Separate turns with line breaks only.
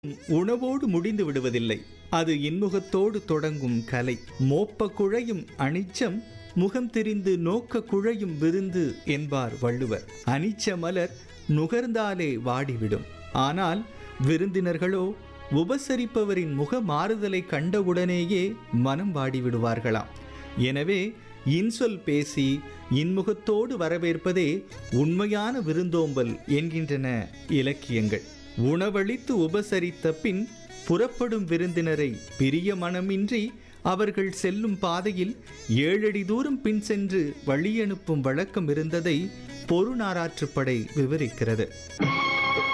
உணவோடு முடிந்து விடுவதில்லை அது இன்முகத்தோடு தொடங்கும் கலை மோப்ப குழையும் அனிச்சம் முகம் தெரிந்து நோக்க குழையும் விருந்து என்பார் வள்ளுவர் அனிச்ச மலர் நுகர்ந்தாலே வாடிவிடும் ஆனால் விருந்தினர்களோ உபசரிப்பவரின் முக மாறுதலை கண்டவுடனேயே மனம் வாடிவிடுவார்களாம் எனவே இன்சொல் பேசி இன்முகத்தோடு வரவேற்பதே உண்மையான விருந்தோம்பல் என்கின்றன இலக்கியங்கள் உணவளித்து உபசரித்த பின் புறப்படும் விருந்தினரை பிரிய மனமின்றி அவர்கள் செல்லும் பாதையில் ஏழடி தூரம் பின் சென்று வழியனுப்பும் வழக்கம் இருந்ததை பொருநாராற்றுப்படை விவரிக்கிறது